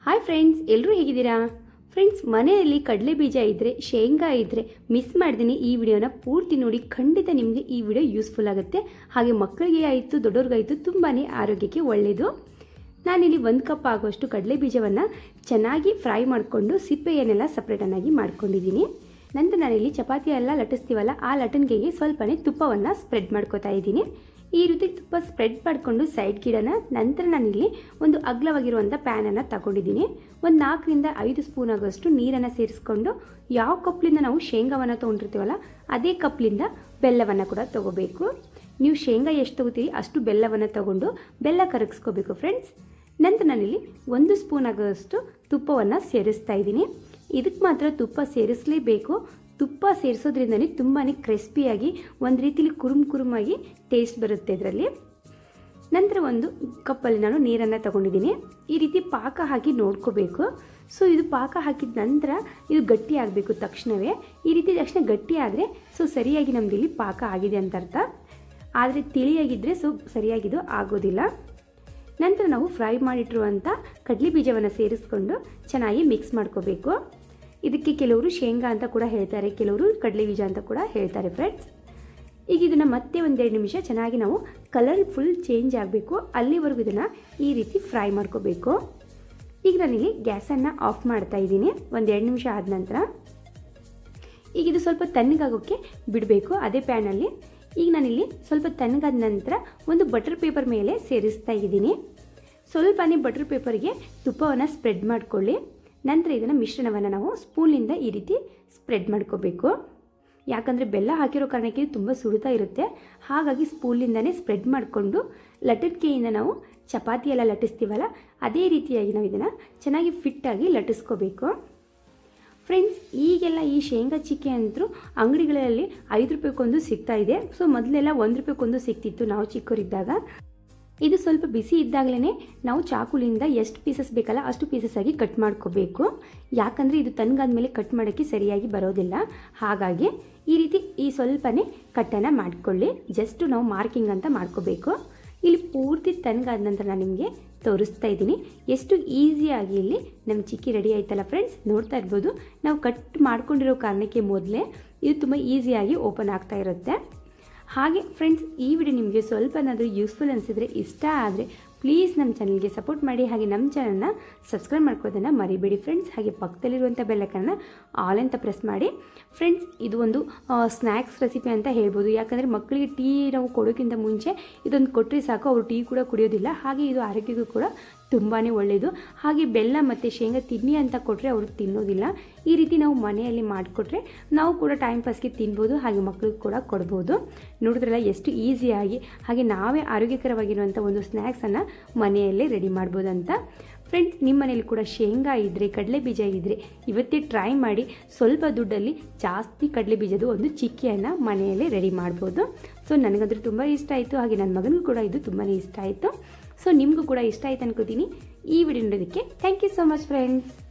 hi friends ಎಲ್ಲರೂ ಹೇಗಿದ್ದೀರಾ friends ಮನೆಯಲ್ಲಿ ಕಡಲೆ ಬೀಜ ಇದ್ದರೆ ಶೇಂಗಾ ಇದ್ದರೆ ಮಿಸ್ ಮಾಡ್ತೀನಿ ಈ ವಿಡಿಯೋನ ಪೂರ್ತಿ ನೋಡಿ ಖಂಡಿತ ನಿಮಗೆ ಈ ವಿಡಿಯೋ ಯೂಸ್ಫುಲ್ ಆಗುತ್ತೆ ಹಾಗೆ ಮಕ್ಕಳಿಗೆ ಆಯಿತು ದೊಡ್ಡವ್ರಿಗಾಯಿತು ತುಂಬಾ ಆರೋಗ್ಯಕ್ಕೆ ಒಳ್ಳೆಯದು ನಾನಿಲ್ಲಿ ಒಂದು ಕಪ್ ಆಗುವಷ್ಟು ಕಡಲೆ ಬೀಜವನ್ನು ಚೆನ್ನಾಗಿ ಫ್ರೈ ಮಾಡಿಕೊಂಡು ಸಿಪ್ಪೆಯನ್ನೆಲ್ಲ ಸಪ್ರೇಟನ್ನಾಗಿ ಮಾಡ್ಕೊಂಡಿದ್ದೀನಿ ನಂತರ ನಾನಿಲ್ಲಿ ಚಪಾತಿ ಎಲ್ಲ ಲಟ್ಟಿಸ್ತೀವಲ್ಲ ಆ ಲಟನ್ಗೆಗೆ ಸ್ವಲ್ಪನೇ ತುಪ್ಪವನ್ನು ಸ್ಪ್ರೆಡ್ ಮಾಡ್ಕೋತಾ ಇದ್ದೀನಿ ಈ ರೀತಿ ತುಪ್ಪ ಸ್ಪ್ರೆಡ್ ಮಾಡಿಕೊಂಡು ಸೈಡ್ಗೆ ಇಡೋಣ ನಂತರ ನಾನಿಲ್ಲಿ ಒಂದು ಅಗ್ಲವಾಗಿರುವಂಥ ಪ್ಯಾನನ್ನು ತಗೊಂಡಿದ್ದೀನಿ ಒಂದು ನಾಲ್ಕರಿಂದ ಐದು ಸ್ಪೂನ್ ಆಗೋಷ್ಟು ನೀರನ್ನು ಸೇರಿಸ್ಕೊಂಡು ಯಾವ ಕಪ್ಲಿಂದ ನಾವು ಶೇಂಗಾವನ್ನು ತೊಗೊಂಡಿರ್ತೀವಲ್ಲ ಅದೇ ಕಪ್ಲಿಂದ ಬೆಲ್ಲವನ್ನು ಕೂಡ ತಗೋಬೇಕು ನೀವು ಶೇಂಗಾ ಎಷ್ಟು ತಗೋತೀರಿ ಅಷ್ಟು ಬೆಲ್ಲವನ್ನು ತಗೊಂಡು ಬೆಲ್ಲ ಕರಗಿಸ್ಕೋಬೇಕು ಫ್ರೆಂಡ್ಸ್ ನಂತರ ನಾನಿಲ್ಲಿ ಒಂದು ಸ್ಪೂನ್ ಆಗೋಷ್ಟು ತುಪ್ಪವನ್ನು ಸೇರಿಸ್ತಾ ಇದ್ದೀನಿ ಇದಕ್ಕೆ ಮಾತ್ರ ತುಪ್ಪ ಸೇರಿಸಲೇಬೇಕು ತುಪ್ಪ ಸೇರಿಸೋದ್ರಿಂದನೇ ತುಂಬಾ ಕ್ರಿಸ್ಪಿಯಾಗಿ ಒಂದು ರೀತಿಲಿ ಕುರುಮ್ ಕುರುಮಾಗಿ ಟೇಸ್ಟ್ ಬರುತ್ತೆ ಇದರಲ್ಲಿ ನಂತರ ಒಂದು ಕಪ್ಪಲ್ಲಿ ನಾನು ನೀರನ್ನು ತಗೊಂಡಿದ್ದೀನಿ ಈ ರೀತಿ ಪಾಕ ಹಾಕಿ ನೋಡ್ಕೋಬೇಕು ಸೊ ಇದು ಪಾಕ ಹಾಕಿದ ನಂತರ ಇದು ಗಟ್ಟಿ ಆಗಬೇಕು ತಕ್ಷಣವೇ ಈ ರೀತಿ ತಕ್ಷಣ ಗಟ್ಟಿ ಆದರೆ ಸೊ ಸರಿಯಾಗಿ ನಮ್ದು ಇಲ್ಲಿ ಪಾಕ ಆಗಿದೆ ಅಂತ ಅರ್ಥ ಆದರೆ ತಿಳಿಯಾಗಿದ್ದರೆ ಸೊ ಸರಿಯಾಗಿದು ಆಗೋದಿಲ್ಲ ನಂತರ ನಾವು ಫ್ರೈ ಮಾಡಿಟ್ಟಿರುವಂಥ ಕಡಲೆ ಬೀಜವನ್ನು ಸೇರಿಸ್ಕೊಂಡು ಚೆನ್ನಾಗಿ ಮಿಕ್ಸ್ ಮಾಡ್ಕೋಬೇಕು ಇದಕ್ಕೆ ಕೆಲವರು ಶೇಂಗಾ ಅಂತ ಕೂಡ ಹೇಳ್ತಾರೆ ಕೆಲವರು ಕಡಲೆ ಬೀಜ ಅಂತ ಕೂಡ ಹೇಳ್ತಾರೆ ಫ್ರೆಂಡ್ಸ್ ಈಗ ಇದನ್ನು ಮತ್ತೆ ಒಂದೆರಡು ನಿಮಿಷ ಚೆನ್ನಾಗಿ ನಾವು ಕಲರ್ ಫುಲ್ ಚೇಂಜ್ ಆಗಬೇಕು ಅಲ್ಲಿವರೆಗೂ ಇದನ್ನು ಈ ರೀತಿ ಫ್ರೈ ಮಾಡ್ಕೋಬೇಕು ಈಗ ನಾನಿಲ್ಲಿ ಗ್ಯಾಸನ್ನು ಆಫ್ ಮಾಡ್ತಾ ಇದ್ದೀನಿ ಒಂದೆರಡು ನಿಮಿಷ ಆದ ನಂತರ ಈಗ ಇದು ಸ್ವಲ್ಪ ತಣ್ಣಗಾಗೋಕ್ಕೆ ಬಿಡಬೇಕು ಅದೇ ಪ್ಯಾನಲ್ಲಿ ಈಗ ನಾನಿಲ್ಲಿ ಸ್ವಲ್ಪ ತಣ್ಣಗಾದ ನಂತರ ಒಂದು ಬಟರ್ ಪೇಪರ್ ಮೇಲೆ ಸೇರಿಸ್ತಾ ಇದ್ದೀನಿ ಸ್ವಲ್ಪನೇ ಬಟರ್ ಪೇಪರ್ಗೆ ತುಪ್ಪವನ್ನು ಸ್ಪ್ರೆಡ್ ಮಾಡಿಕೊಳ್ಳಿ ನಂತರ ಇದನ್ನು ಮಿಶ್ರಣವನ್ನು ನಾವು ಸ್ಪೂನಿಂದ ಈ ರೀತಿ ಸ್ಪ್ರೆಡ್ ಮಾಡ್ಕೋಬೇಕು ಯಾಕಂದರೆ ಬೆಲ್ಲ ಹಾಕಿರೋ ಕಾರಣಕ್ಕೆ ಇದು ತುಂಬ ಸುಡುತ್ತಾ ಇರುತ್ತೆ ಹಾಗಾಗಿ ಸ್ಪೂನಿಂದನೇ ಸ್ಪ್ರೆಡ್ ಮಾಡಿಕೊಂಡು ಲಟಕ್ಕೆಯಿಂದ ನಾವು ಚಪಾತಿ ಎಲ್ಲ ಲಟ್ಟಿಸ್ತೀವಲ್ಲ ಅದೇ ರೀತಿಯಾಗಿ ನಾವು ಇದನ್ನು ಚೆನ್ನಾಗಿ ಫಿಟ್ಟಾಗಿ ಲಟ್ಟಿಸ್ಕೋಬೇಕು ಫ್ರೆಂಡ್ಸ್ ಈಗೆಲ್ಲ ಈ ಶೇಂಗಾ ಚಿಕ್ಕೆ ಅಂತೂ ಅಂಗಡಿಗಳಲ್ಲಿ ಐದು ರೂಪಾಯಿಗೊಂದು ಸಿಗ್ತಾ ಇದೆ ಸೊ ಮೊದಲೆಲ್ಲ ಒಂದು ರೂಪಾಯಿಗೊಂದು ಸಿಗ್ತಿತ್ತು ನಾವು ಚಿಕ್ಕವರಿದ್ದಾಗ ಇದು ಸ್ವಲ್ಪ ಬಿಸಿ ಇದ್ದಾಗಲೇ ನಾವು ಚಾಕುಲಿಂದ ಎಷ್ಟು ಪೀಸಸ್ ಬೇಕಲ್ಲ ಅಷ್ಟು ಪೀಸಸ್ ಆಗಿ ಕಟ್ ಮಾಡ್ಕೋಬೇಕು ಯಾಕಂದರೆ ಇದು ತಣ್ಣಗಾದ್ಮೇಲೆ ಕಟ್ ಮಾಡೋಕ್ಕೆ ಸರಿಯಾಗಿ ಬರೋದಿಲ್ಲ ಹಾಗಾಗಿ ಈ ರೀತಿ ಈ ಸ್ವಲ್ಪನೇ ಕಟ್ಟನ್ನು ಮಾಡಿಕೊಳ್ಳಿ ಜಸ್ಟ್ ನಾವು ಮಾರ್ಕಿಂಗ್ ಅಂತ ಮಾಡ್ಕೋಬೇಕು ಇಲ್ಲಿ ಪೂರ್ತಿ ತಣ್ಣಗಾದ ನಂತರ ನಾನು ನಿಮಗೆ ತೋರಿಸ್ತಾ ಇದ್ದೀನಿ ಎಷ್ಟು ಈಸಿಯಾಗಿ ಇಲ್ಲಿ ನಮ್ಮ ಚಿಕ್ಕಿ ರೆಡಿ ಆಯ್ತಲ್ಲ ಫ್ರೆಂಡ್ಸ್ ನೋಡ್ತಾ ಇರ್ಬೋದು ನಾವು ಕಟ್ ಮಾಡ್ಕೊಂಡಿರೋ ಕಾರಣಕ್ಕೆ ಮೊದಲೇ ಇದು ತುಂಬ ಈಸಿಯಾಗಿ ಓಪನ್ ಆಗ್ತಾ ಇರುತ್ತೆ ಹಾಗೆ ಫ್ರೆಂಡ್ಸ್ ಈ ವಿಡಿಯೋ ನಿಮಗೆ ಸ್ವಲ್ಪನಾದರೂ ಯೂಸ್ಫುಲ್ ಅನಿಸಿದರೆ ಇಷ್ಟ ಆದರೆ ಪ್ಲೀಸ್ ನಮ್ಮ ಚಾನಲ್ಗೆ ಸಪೋರ್ಟ್ ಮಾಡಿ ಹಾಗೆ ನಮ್ಮ ಚಾನಲ್ನ ಸಬ್ಸ್ಕ್ರೈಬ್ ಮಾಡ್ಕೋದನ್ನು ಮರಿಬೇಡಿ ಫ್ರೆಂಡ್ಸ್ ಹಾಗೆ ಪಕ್ಕದಲ್ಲಿರುವಂಥ ಬೆಲ್ಲಕ್ಕನ್ನು ಆಲ್ ಅಂತ ಪ್ರೆಸ್ ಮಾಡಿ ಫ್ರೆಂಡ್ಸ್ ಇದು ಒಂದು ಸ್ನ್ಯಾಕ್ಸ್ ರೆಸಿಪಿ ಅಂತ ಹೇಳ್ಬೋದು ಯಾಕಂದರೆ ಮಕ್ಕಳಿಗೆ ಟೀ ನಾವು ಕೊಡೋಕ್ಕಿಂತ ಮುಂಚೆ ಇದೊಂದು ಕೊಟ್ಟರೆ ಸಾಕು ಅವರು ಟೀ ಕೂಡ ಕುಡಿಯೋದಿಲ್ಲ ಹಾಗೆ ಇದು ಆರೋಗ್ಯಕ್ಕೂ ಕೂಡ ತುಂಬಾ ಒಳ್ಳೆಯದು ಹಾಗೆ ಬೆಲ್ಲ ಮತ್ತು ಶೇಂಗಾ ತಿನ್ನಿ ಅಂತ ಕೊಟ್ಟರೆ ಅವರು ತಿನ್ನೋದಿಲ್ಲ ಈ ರೀತಿ ನಾವು ಮನೆಯಲ್ಲಿ ಮಾಡಿಕೊಟ್ರೆ ನಾವು ಕೂಡ ಟೈಮ್ ಪಾಸ್ಗೆ ತಿನ್ಬೋದು ಹಾಗೆ ಮಕ್ಕಳಿಗೆ ಕೂಡ ಕೊಡ್ಬೋದು ನೋಡಿದ್ರಲ್ಲ ಎಷ್ಟು ಈಸಿಯಾಗಿ ಹಾಗೆ ನಾವೇ ಆರೋಗ್ಯಕರವಾಗಿರುವಂಥ ಒಂದು ಸ್ನ್ಯಾಕ್ಸನ್ನು ಮನೆಯಲ್ಲೇ ರೆಡಿ ಮಾಡ್ಬೋದು ಅಂತ ಫ್ರೆಂಡ್ಸ್ ನಿಮ್ಮ ಮನೇಲಿ ಕೂಡ ಶೇಂಗಾ ಇದ್ದರೆ ಕಡಲೆ ಬೀಜ ಇದ್ದರೆ ಇವತ್ತೇ ಟ್ರೈ ಮಾಡಿ ಸ್ವಲ್ಪ ದುಡ್ಡಲ್ಲಿ ಜಾಸ್ತಿ ಕಡಲೆ ಬೀಜದ ಒಂದು ಚಿಕ್ಕಿಯನ್ನು ಮನೆಯಲ್ಲೇ ರೆಡಿ ಮಾಡ್ಬೋದು ಸೊ ನನಗಂತೂ ತುಂಬ ಇಷ್ಟ ಆಯಿತು ಹಾಗೆ ನನ್ನ ಮಗನಿಗೂ ಕೂಡ ಇದು ತುಂಬಾ ಇಷ್ಟ ಆಯಿತು ಸೊ ನಿಮಗೂ ಕೂಡ ಇಷ್ಟ ಆಯ್ತು ಅನ್ಕೋತೀನಿ ಈ ವಿಡಿಯೋ ನೋಡೋದಕ್ಕೆ thank you so much friends